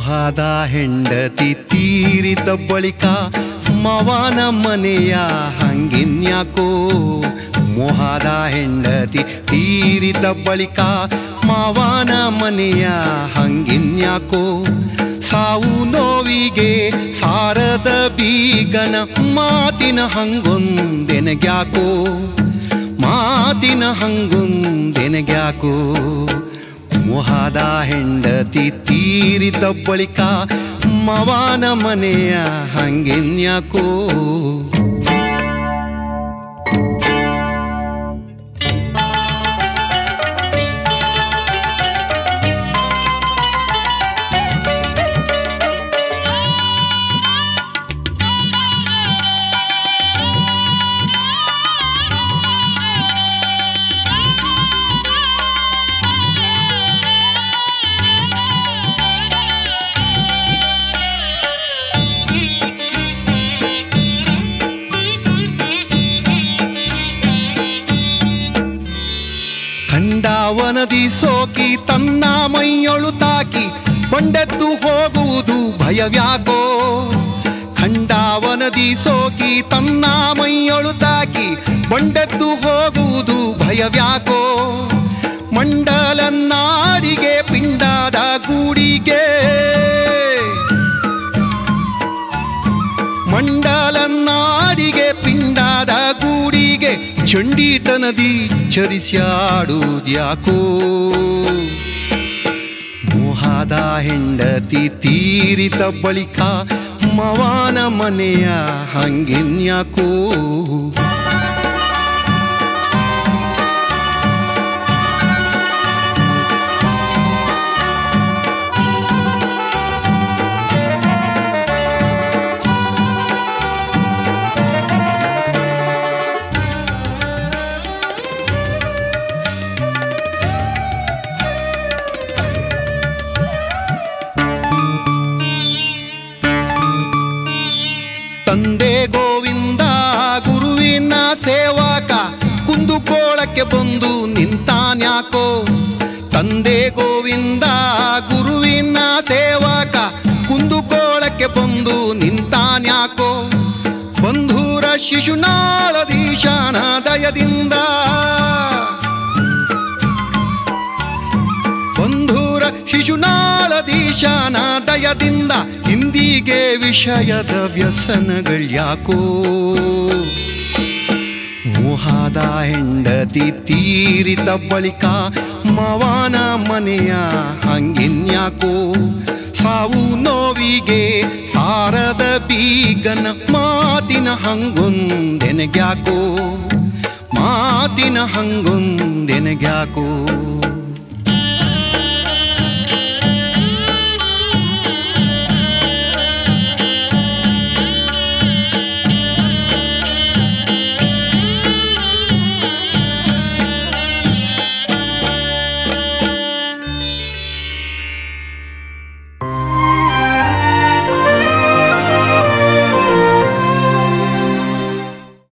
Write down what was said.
ಮೋಹದ ಹೆಂಡತಿ ತೀರಿದ ಬಳಿಕ ಮವನ ಮನೆಯ ಹಂಗಿನ್ಯಾಕೋ ಮೋಹದ ಹೆಂಡತಿ ತೀರಿದ ಬಳಿಕ ಮವನ ಮನೆಯ ಹಂಗಿನ್ಯಾಕೋ ಸಾವು ನೋವಿಗೆ ಸಾರದ ಬೀಗನ ಮಾತಿನ ಹಂಗೊಂದೆನಗ್ಯಾಕೋ ಮಾತಿನ ಹಂಗೊಂದೆನಗ್ಯಾಕೋ ಮೋಹದ ಹೆಂಡತಿ ತೀರಿದ ಬಳಿಕ ಮವನ ಮನೆಯ ಹಂಗೆನ್ಯಾಕೋ ಖಂಡಾವನದಿ ಸೋಕಿ ತನ್ನ ಮೈಯೊಳು ತಾಕಿ ಬಂಡೆದ್ದು ಹೋಗುವುದು ಭಯವ್ಯಾಕೋ ಖಂಡಾವನದಿ ಸೋಕಿ ತನ್ನ ಮೈಯೊಳು ತಾಕಿ ಬಂಡೆದ್ದು ಹೋಗುವುದು ಭಯವ್ಯಾಕೋ ಮಂಡಲನ್ನಾಡಿಗೆ ಪಿಂಡಾದ ಗೂಡಿಗೆ ಮಂಡಲನ್ನಾಡಿಗೆ ಪಿಂಡಾದ ಗೂಡಿಗೆ ಚಂಡೀತನದಿ ಚರಿಸ್ಯಾಡುದ್ಯಾಕೋ ಮೋಹದ ಹೆಂಡತಿ ತೀರಿದ ಬಳಿಕ ಮವನ ಮನೆಯ ಹಂಗೆನ್ಯಾಕೋ ತಂದೆ ಗೋವಿಂದ ಗುರುವಿನ ಸೇವಕ ಕುಂದುಕೋಳಕ್ಕೆ ಬಂದು ನಿಂತಾನ್ಯಾಕೋ ತಂದೆ ಗೋವಿಂದ ಗುರುವಿನ ಸೇವಕ ಕುಂದುಕೋಳಕ್ಕೆ ಬಂದು ನಿಂತಾನ್ಯಾಕೋ ಬಂಧೂರ ಶಿಶುನಾಳದೀಶಾನ ದಯದಿಂದ ಬಂಧೂರ ಶಿಶುನಾಳದೀಶಾನ ದಯದಿಂದ ಇಂದಿಗೆ ವಿಷಯದ ವ್ಯಸನಗಳ್ಯಾಕೋ ಮೋಹದ ಹೆಂಡತಿ ತೀರಿದ ಬಳಿಕ ಮವನ ಮನೆಯ ಹಂಗಿನ್ಯಾಕೋ ಸಾವು ನೋವಿಗೆ ಸಾರದ ಬೀಗನ ಮಾತಿನ ಹಂಗೊಂದೆನಗ್ಯಾಕೋ ಮಾತಿನ ಹಂಗೊಂದೆನಗ್ಯಾಕೋ